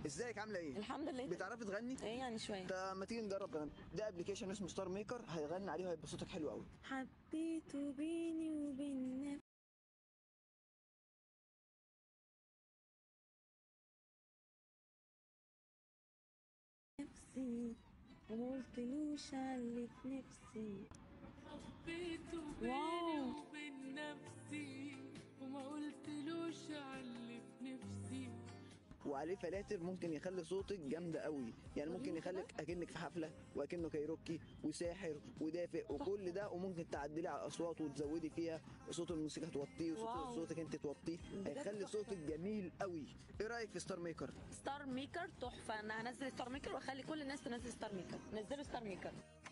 ازيك عامله ايه الحمد لله بتعرفي تغني ايه يعني شويه طب ما تيجي نجرب كمان ده ابلكيشن اسمه ستار ميكر هيغني عليه وهيبقى صوتك حلو قوي حبيته بيني وبين نفسي وما قلتلوش على اللي في نفسي حبيته بيني واو. وبين نفسي وما قلتلوش على اللي في نفسي وعليه فلاتر ممكن يخلي صوتك جامده قوي يعني ممكن يخليك اكنك في حفله واكنه كايروكي وساحر ودافئ وكل ده وممكن تعدلي على الاصوات وتزودي فيها صوت الموسيقى توطيه وصوت واو. صوتك انت توطيه هيخلي صوتك جميل قوي ايه رايك في ستار ميكر ستار ميكر تحفه انا هنزل ستار ميكر واخلي كل الناس تنزل ستار ميكر نزلوا ستار ميكر